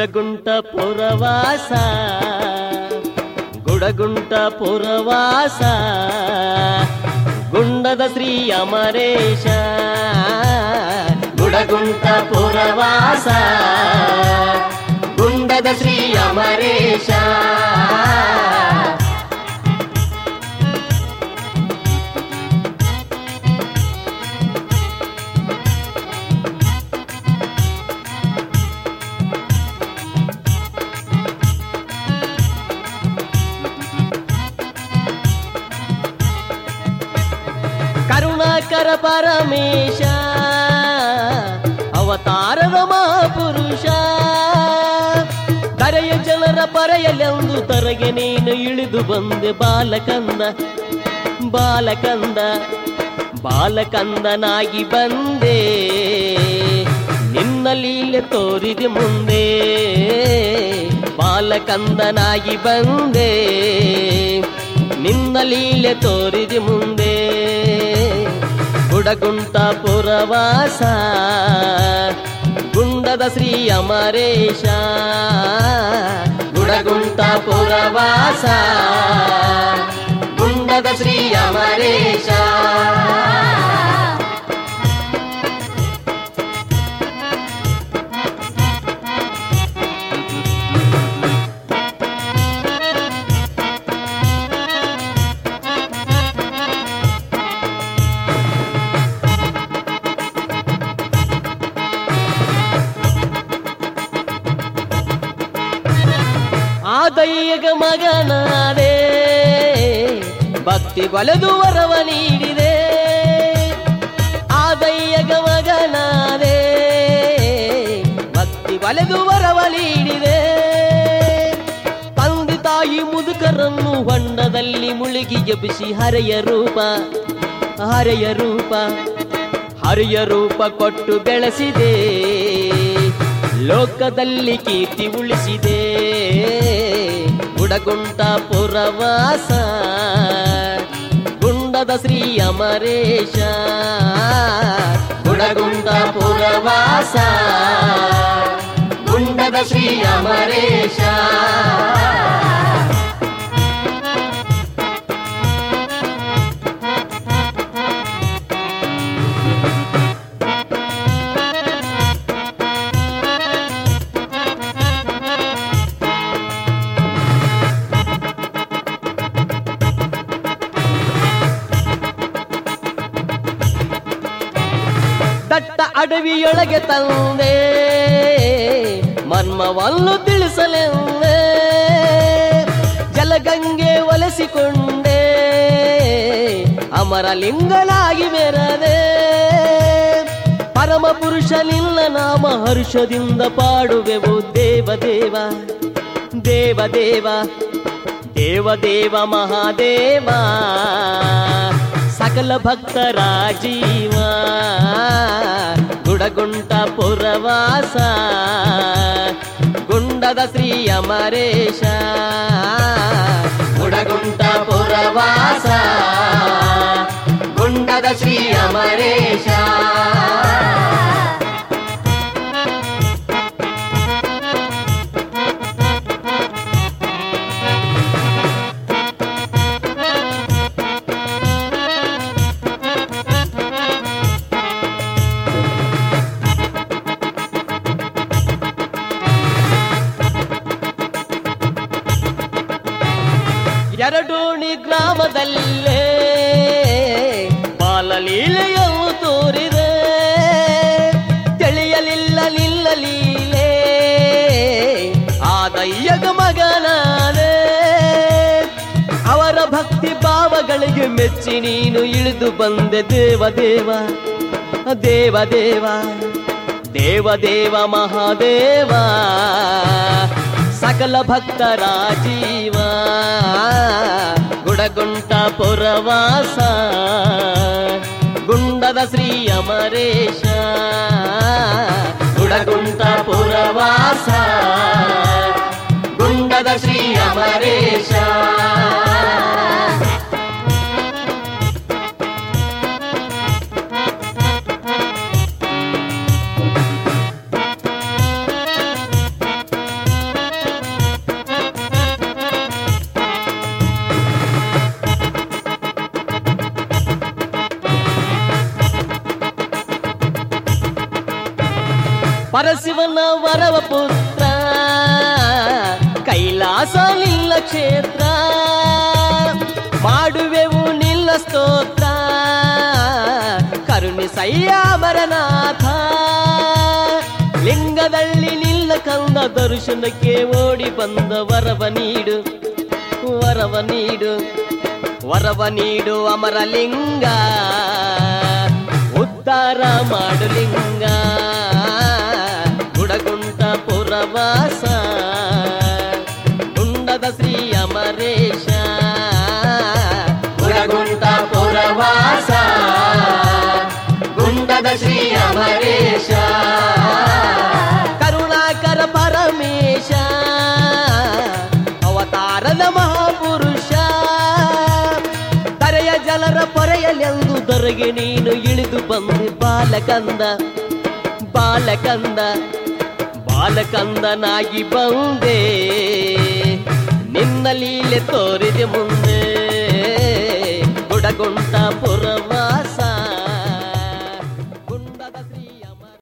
ಗುಡಗುಂಟ ಪುರವಾಸ ಗುಡಗುಂಟ ಪುರವಾಸ ಗುಂಡದ ಶ್ರೀ ಅಮರೇಶ ಗುಡಗುಂಟ ಪುರವಾಸ ಗುಂಡದ ಶ್ರೀ ಅಮರೇಶ ಕರುಣಾಕರ ಪರಮೇಶ ಅವತಾರದ ಮಹಾಪುರುಷ ಕರೆಯ ಜನರ ಪರೆಯಲೆಂದು ತರಗೆ ನೀನು ಇಳಿದು ಬಂದೆ ಬಾಲಕಂದ ಬಾಲಕಂದ ಬಾಲಕಂದನಾಗಿ ಬಂದೆ ನಿನ್ನ ಲೀಲೆ ತೋರಿದೆ ಮುಂದೆ ಬಾಲಕಂದನಾಗಿ ಬಂದೆ ನಿನ್ನ ಲೀಲೆ ತೋರಿದೆ ಮುಂದೆ ಗುಡಗುಂಟ ಪುರವಾಸ ಗುಂಡದ ಶ್ರೀ ಅಮರೇಶ ಗುಡಗುಂಟ ಪುರವಾಸ ಗುಂಡದ ಶ್ರೀ ಅಮರೇಶ ಆ ದೈಯಗ ಮಗನಾದೆ ಭಕ್ತಿ ಬಲದು ವರವ ನೀಡಿದೆ ಆ ದೈಯಗ ಮಗನಾದೆ ಭಕ್ತಿ ಬಲೆದು ವರವ ನೀಡಿದೆ ತಂದೆ ತಾಯಿ ಮುದುಕರನ್ನು ಹೊಂಡದಲ್ಲಿ ಮುಳುಗಿ ಎಬ್ಬಿಸಿ ಹರೆಯ ರೂಪ ಹರೆಯ ರೂಪ ಹರಿಯ ರೂಪ ಕೊಟ್ಟು ಬೆಳೆಸಿದೆ ಲೋಕದಲ್ಲಿ ಕೀರ್ತಿ ಉಳಿಸಿದೆ ಗುಡಗುಂಟ ಪುರವಾಸ ಗುಂಡದ ಶ್ರೀ ಅಮರೇಶ ಗುಡಗುಂಟ ಪುರವಾಸ ಗುಂಡದ ಶ್ರೀ ಅಮರೇಶ ದಟ್ಟ ಅಡವಿಯೊಳಗೆ ತಂದೆ ಮರ್ಮವನ್ನು ತಿಳಿಸಲೆಂದೆ ಜಲಗಂಗೆ ಒಲಿಸಿಕೊಂಡೆ ಅಮರಲಿಂಗನಾಗಿ ಮೆರದೆ ಪರಮ ಪುರುಷ ನಿನ್ನ ನಾಮ ಹರ್ಷದಿಂದ ಪಾಡುವೆವು ದೇವ ದೇವ ದೇವ ದೇವ ದೇವ ದೇವ ಮಹಾದೇವ ಸಕಲ ಭಕ್ತರ ಜೀವ ಗುಡಗುಂಟ ಪುರವಾಸ ಗುಂಡದ ಶ್ರೀ ಅಮರೇಶ ಗುಡಗುಂಟ ಪುರವಾಸ ಗುಂಡದ ಶ್ರೀ ಅಮರೇಶ ಎರಡೋಣಿ ಗ್ರಾಮದಲ್ಲೇ ಬಾಲಲೀಲೆಯನ್ನು ತೋರಿದೆ ತಿಳಿಯಲಿಲ್ಲ ನಿಲ್ಲ ಲೀಲೆ ಆದಯ್ಯಗ ಮಗನಾದೆ ಅವರ ಭಕ್ತಿ ಭಾವಗಳಿಗೆ ಮೆಚ್ಚಿ ನೀನು ಇಳಿದು ಬಂದೆ ದೇವ ದೇವ ದೇವ ದೇವ ದೇವ ದೇವ ಮಹಾದೇವ ಸಕಲ ಭಕ್ತರ ಜೀವ ಗುಡಗುಂಟ ಪುರವಾಸ ಗುಂಡದ ಶ್ರೀ ಅಮರೇಶ ಗುಡಗುಂಟ ಪುರವಾಸ ಗುಂಡದ ಶ್ರೀ ಅಮರೇಶ ಪರಶಿವನ ವರವ ಪುತ್ರ ಕೈಲಾಸ ನಿಲ್ಲ ಕ್ಷೇತ್ರ ಮಾಡುವೆವು ನಿಲ್ಲ ಸ್ತೋತ್ರ ಕರುಣಿಸಯ್ಯ ಅಮರನಾಥ ಲಿಂಗದಲ್ಲಿ ನಿಲ್ಲ ಕಂದ ದರ್ಶನಕ್ಕೆ ಓಡಿ ಬಂದ ವರವ ನೀಡು ವರವ ನೀಡು ವರವ ನೀಡು ಅಮರಲಿಂಗ ಉದ್ಧಾರ ಮಾಡು ಲಿಂಗ ಗುಡಗುಂಟ ಪುರವಾಸ ಗುಂಡದ ಶ್ರೀ ಅಮರೇಶ ಗುಣಗುಂಟ ಪುರವಾಸ ಗುಂಡದ ಶ್ರೀ ಅಮರೇಶ ಕರುಣಾಕರ ಪರಮೇಶ ಅವತಾರದ ಮಹಾಪುರುಷ ತರೆಯ ಜನರ ಪೊರೆಯಲೆಂದು ದೊರಗೆ ನೀನು ಇಳಿದು ಬಂದೆ ಬಾಲಕಂದ ಬಾಲಕಂದ ಬಾಲಕಂದನಾಗಿ ಬಂದೆ ನಿನ್ನ ಲೀಲೆ ತೋರಿದೆ ಮುಂದೆ ಗುಡಗುಂಟ ಪುರವ